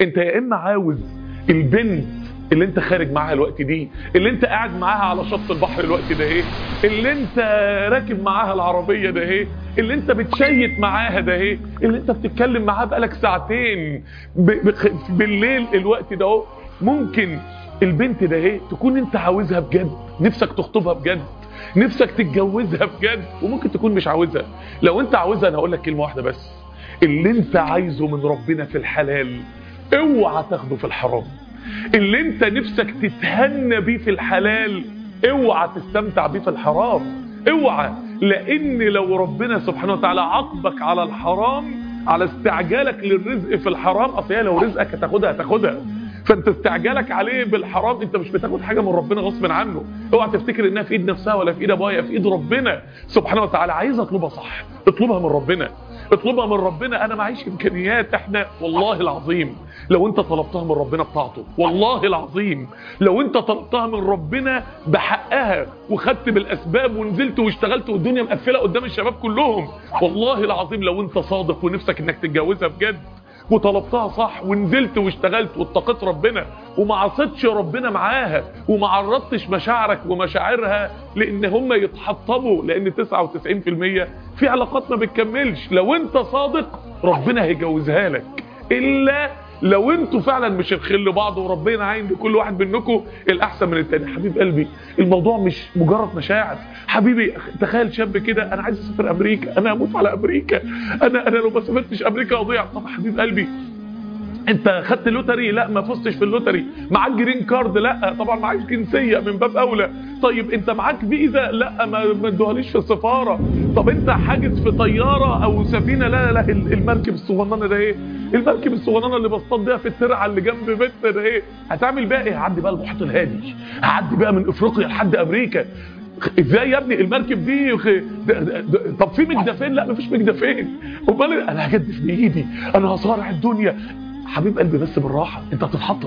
انت يا اما عاوز البنت اللي انت خارج معاها الوقت دي اللي انت قاعد معاها على شط البحر الوقت ده ايه اللي انت راكب معاها العربيه ده ايه اللي انت بتشيت معاها ده ايه اللي انت بتتكلم معاها بقالك ساعتين ب... ب... بالليل الوقت ده اهو ممكن البنت ده ايه تكون انت عاوزها بجد نفسك تخطبها بجد نفسك تتجوزها بجد وممكن تكون مش عاوزها لو انت عاوزها انا هقول لك كلمه واحده بس اللي انت عايزه من ربنا في الحلال اوعى تاخده في الحرام اللي انت نفسك تتهنى بيه في الحلال اوعى تستمتع بيه في الحرام اوعى لان لو ربنا سبحانه وتعالى عاقبك على الحرام على استعجالك للرزق في الحرام اصل هي لو رزقك هتاخدها هتاخدها فانت استعجالك عليه بالحرام انت مش بتاخد حاجه من ربنا غصب عنه اوعى تفتكر انها في ايد نفسها ولا في ايد ابويا في ايد ربنا سبحانه وتعالى عايز اطلبها صح اطلبها من ربنا اطلبها من ربنا انا معيش امكانيات احنا والله العظيم لو انت طلبتها من ربنا بطاعته والله العظيم لو انت طلبتها من ربنا بحقها وخدت بالاسباب ونزلت واشتغلت والدنيا مقفله قدام الشباب كلهم والله العظيم لو انت صادق ونفسك انك تتجوزها بجد وطلبتها صح ونزلت واشتغلت واتقيت ربنا وما عصيتش ربنا معاها وما عرضتش مشاعرك ومشاعرها لان هم يتحطموا لان 99% في علاقات ما بتكملش لو انت صادق ربنا هيجوزها لك الا لو انتوا فعلا مش الخل بعض وربنا عاين لكل واحد منكم الاحسن من التاني حبيب قلبي الموضوع مش مجرد مشاعر حبيبي تخيل شاب كده انا عايز اسافر امريكا انا هموت على امريكا انا انا لو ما سافرتش امريكا اضيع طب حبيب قلبي انت خدت اللوتري لا ما فزتش في اللوتري معاك جرين كارد لا طبعا معاك جنسيه من باب اولى طيب انت معاك فيزا لا ما ما ادوهاليش في السفاره طب انت حاجز في طياره او سفينه لا لا المركب الصغننه ده ايه المركب الصغننه اللي بصطاد بيها في الترعه اللي جنب بيتنا ده ايه هتعمل بيها ايه هعدي بقى المحيط الهادي هعدي بقى من افريقيا لحد امريكا ازاي يا ابني المركب دي خ... د... د... طب في مجدفين لا مفيش مجدفين امال انا هجدف بايدي انا هصارع الدنيا حبيب قلبي بس بالراحه انت هتتحطم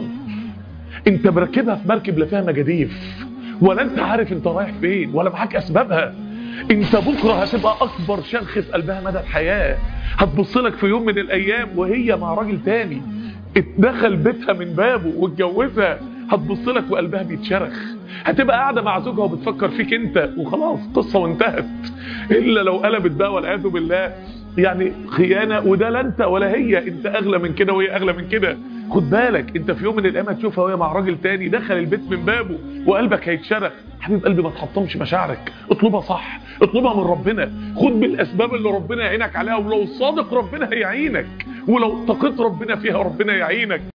انت مركبها في مركب لا فيها مجاديف ولا انت عارف انت رايح فين ولا معاك اسبابها انت بكره هتبقى اكبر شرخ في قلبها مدى الحياه هتبص لك في يوم من الايام وهي مع راجل تاني اتدخل بيتها من بابه واتجوزها هتبص لك وقلبها بيتشرخ هتبقى قاعده مع زوجها وبتفكر فيك انت وخلاص قصه وانتهت الا لو قلبت بقى والعياذ بالله يعني خيانه وده لا انت ولا هي انت اغلى من كده وهي اغلى من كده خد بالك انت في يوم من الايام هتشوفها وهي مع راجل تاني دخل البيت من بابه وقلبك هيتشرخ حبيب قلبي ما تحطمش مشاعرك اطلبها صح اطلبها من ربنا خد بالاسباب اللي ربنا يعينك عليها ولو صادق ربنا هيعينك ولو اتقيت ربنا فيها ربنا يعينك